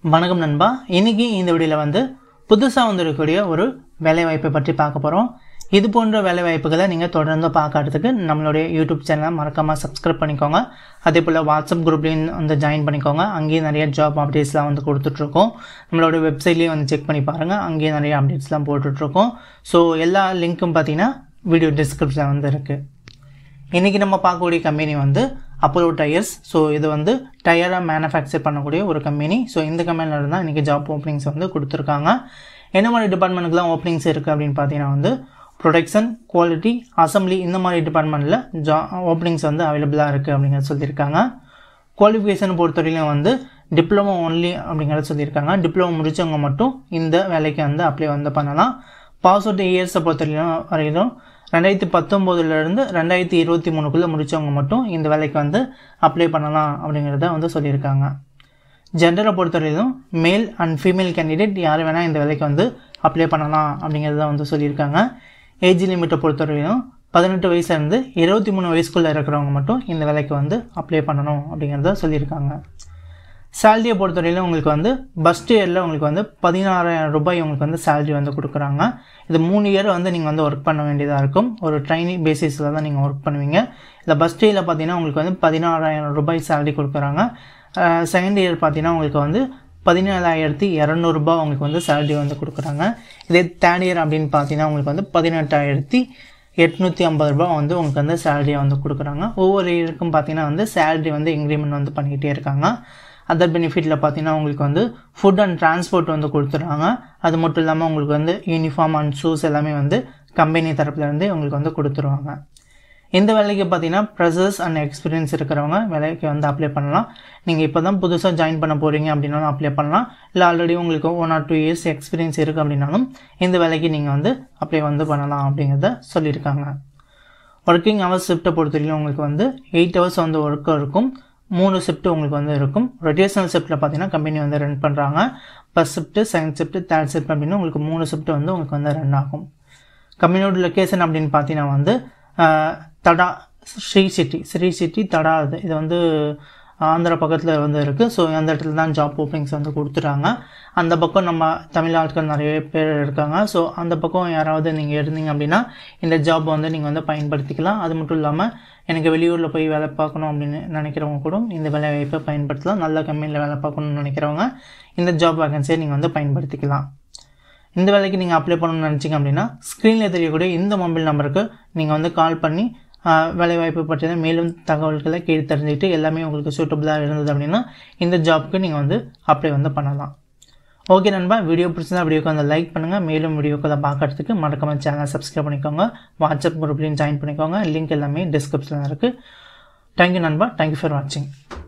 வணக்கம் நண்பா இன்னைக்கு இந்த வீடியோவில் வந்து புதுசாக வந்திருக்கக்கூடிய ஒரு வேலைவாய்ப்பை பற்றி பார்க்க போகிறோம் இது போன்ற வேலைவாய்ப்புகளை நீங்கள் தொடர்ந்து பார்க்கறதுக்கு நம்மளுடைய யூடியூப் சேனலை மறக்காமல் சப்ஸ்கிரைப் பண்ணிக்கோங்க அதே போல் வாட்ஸ்அப் குரூப்லேயும் வந்து ஜாயின் பண்ணிக்கோங்க அங்கேயும் நிறைய ஜாப் அப்டேட்ஸ்லாம் வந்து கொடுத்துட்ருக்கோம் நம்மளோட வெப்சைட்லேயும் வந்து செக் பண்ணி பாருங்கள் அங்கேயும் நிறைய அப்டேட்ஸ்லாம் போட்டுட்ருக்கோம் ஸோ எல்லா லிங்க்கும் பார்த்தீங்கன்னா வீடியோ டிஸ்கிரிப்ஷனில் வந்து இருக்குது இன்றைக்கி நம்ம பார்க்கக்கூடிய கம்பெனி வந்து அப்போலோ டயர்ஸ் ஸோ இது வந்து டயரை மேனுஃபேக்சர் பண்ணக்கூடிய ஒரு கம்பெனி ஸோ இந்த கம்பெனியில் தான் இன்றைக்கி ஜாப் ஓப்பனிங்ஸ் வந்து கொடுத்துருக்காங்க என்ன மாதிரி டிபார்ட்மெண்ட்டுக்குலாம் ஓப்பனிங்ஸ் இருக்குது அப்படின்னு பார்த்தீங்கன்னா வந்து ப்ரொடக்ஷன் குவாலிட்டி அசம்பிளி இந்த மாதிரி டிபார்ட்மெண்ட்டில் ஜா ஓப்பனிங்ஸ் வந்து அவைலபிளாக இருக்குது அப்படிங்கிறத சொல்லியிருக்காங்க குவாலிஃபிகேஷன் பொறுத்தவரையிலும் வந்து டிப்ளமோ ஒன்லி அப்படிங்கிறத சொல்லியிருக்காங்க டிப்ளமோ முடித்தவங்க மட்டும் இந்த வேலைக்கு வந்து அப்ளை வந்து பண்ணலாம் பாஸ் அவுட் இயர்ஸை பொறுத்தவரையிலும் வரையிலும் ரெண்டாயிரத்தி பத்தொம்போதுலேருந்து ரெண்டாயிரத்தி இருபத்தி மூணுக்குள்ளே முடித்தவங்க மட்டும் இந்த வேலைக்கு வந்து அப்ளை பண்ணலாம் அப்படிங்கிறத வந்து சொல்லியிருக்காங்க ஜெண்டரை பொறுத்தவரையிலும் மேல் அண்ட் ஃபீமேல் கேண்டிடேட் யார் வேணால் இந்த வேலைக்கு வந்து அப்ளை பண்ணலாம் அப்படிங்கிறத வந்து சொல்லியிருக்காங்க ஏஜ் லிமிட்டை பொறுத்தவரையிலும் பதினெட்டு வயசுலேருந்து இருபத்தி மூணு வயசுக்குள்ளே இருக்கிறவங்க மட்டும் இந்த வேலைக்கு வந்து அப்ளை பண்ணணும் அப்படிங்கிறத சொல்லியிருக்காங்க சேலரியை பொறுத்தவரையிலும் உங்களுக்கு வந்து ஃபஸ்ட் இயரில் உங்களுக்கு வந்து பதினாறாயிரம் ரூபாய் உங்களுக்கு வந்து சேலரி வந்து கொடுக்குறாங்க இது மூணு இயர் வந்து நீங்கள் வந்து ஒர்க் பண்ண வேண்டியதாக இருக்கும் ஒரு ட்ரைனிங் பேசிஸில் தான் நீங்கள் ஒர்க் பண்ணுவீங்க இல்லை ஃபஸ்ட் இயரில் பார்த்தீங்கன்னா உங்களுக்கு வந்து பதினாறாயிரம் ரூபாய் சேலரி கொடுக்குறாங்க செகண்ட் இயர் பார்த்தீங்கன்னா உங்களுக்கு வந்து பதினேழாயிரத்தி இரநூறுபா உங்களுக்கு வந்து சேலரி வந்து கொடுக்குறாங்க இதே தேர்ட் இயர் அப்படின்னு பார்த்தீங்கன்னா உங்களுக்கு வந்து பதினெட்டாயிரத்தி எட்நூற்றி ஐம்பது ரூபா வந்து உங்களுக்கு வந்து சேலரியை வந்து கொடுக்குறாங்க ஒவ்வொரு இயருக்கும் பார்த்தீங்கன்னா வந்து சேலரி வந்து இன்க்ரிமெண்ட் வந்து பண்ணிக்கிட்டே இருக்காங்க அதர் பெனிஃபிட்டில் பார்த்தீங்கன்னா உங்களுக்கு வந்து ஃபுட் அண்ட் டிரான்ஸ்போர்ட் வந்து கொடுத்துட்றாங்க அது மட்டும் இல்லாமல் உங்களுக்கு வந்து யூனிஃபார்ம் அண்ட் ஷூஸ் எல்லாமே வந்து கம்பெனி தரப்புலேருந்து உங்களுக்கு வந்து கொடுத்துருவாங்க இந்த வேலைக்கு பார்த்தீங்கன்னா ப்ரெசர்ஸ் அண்ட் எக்ஸ்பீரியன்ஸ் இருக்கிறவங்க வேலைக்கு வந்து அப்ளை பண்ணலாம் நீங்கள் இப்போ தான் புதுசாக ஜாயின் பண்ண போகிறீங்க அப்படின்னாலும் அப்ளை பண்ணலாம் இல்லை ஆல்ரெடி உங்களுக்கு one or two years experience இருக்குது அப்படின்னாலும் இந்த வேலைக்கு நீங்கள் வந்து அப்ளை வந்து பண்ணலாம் அப்படிங்கிறத சொல்லியிருக்காங்க ஒர்க்கிங் ஹவர்ஸ் ஷிஃப்ட்டை பொறுத்தவரைக்கும் உங்களுக்கு வந்து எயிட் ஹவர்ஸ் வந்து ஒர்க்கு இருக்கும் மூணு ஷிஃப்ட்டு உங்களுக்கு வந்து இருக்கும் ரொட்டேஷனல் ஷிஃப்ட்டில் பார்த்தீங்கன்னா கம்பெனி வந்து ரன் பண்ணுறாங்க first shift second shift third shift அப்படின்னு உங்களுக்கு மூணு ஷிஃப்ட் வந்து உங்களுக்கு வந்து ரன் ஆகும் கம்பெனியோட லொக்கேஷன் அப்படின்னு பார்த்தீங்கன்னா வந்து தடா ஸ்ரீ சிட்டி ஸ்ரீ சிட்டி தடா இது இது வந்து ஆந்திரா பக்கத்தில் வந்து இருக்குது ஸோ அந்த இடத்துல தான் ஜாப் ஓப்பனிங்ஸ் வந்து கொடுத்துட்டாங்க அந்த பக்கம் நம்ம தமிழ் ஆட்கள் நிறைய பேர் இருக்காங்க ஸோ அந்த பக்கம் யாராவது நீங்கள் இருந்தீங்க அப்படின்னா இந்த ஜாப் வந்து நீங்கள் வந்து பயன்படுத்திக்கலாம் அது மட்டும் இல்லாமல் எனக்கு வெளியூரில் போய் வேலை பார்க்கணும் அப்படின்னு நினைக்கிறவங்க கூட இந்த வேலை வாய்ப்பை பயன்படுத்தலாம் நல்ல கம்பெனியில் வேலை பார்க்கணும்னு நினைக்கிறவங்க இந்த ஜாப் வேகன்சியை நீங்கள் வந்து பயன்படுத்திக்கலாம் இந்த வேலைக்கு நீங்கள் அப்ளை பண்ணணும்னு நினச்சிங்க அப்படின்னா ஸ்க்ரீனில் தெரியக்கூடிய இந்த மொபைல் நம்பருக்கு நீங்கள் வந்து கால் பண்ணி வேலைவாய்ப்பு பற்றின மேலும் தகவல்களை கேட்டு தெரிஞ்சுக்கிட்டு எல்லாமே உங்களுக்கு சூட்டபுளாக இருந்தது அப்படின்னா இந்த ஜாப்க்கு நீங்கள் வந்து அப்ளை வந்து பண்ணலாம் ஓகே நண்பா வீடியோ பிடிச்சிருந்தா வீடியோக்கு வந்து லைக் பண்ணுங்கள் மேலும் வீடியோக்களை பார்க்கறதுக்கு மறக்காம சேனலை சப்ஸ்கிரைப் பண்ணிக்கோங்க வாட்ஸ்அப் குரூப்லேயும் ஜாயின் பண்ணிக்கோங்க லிங்க் எல்லாமே டிஸ்கிரிப்ஷனில் இருக்குது தேங்க்யூ நண்பா தேங்க்யூ ஃபார் வாட்சிங்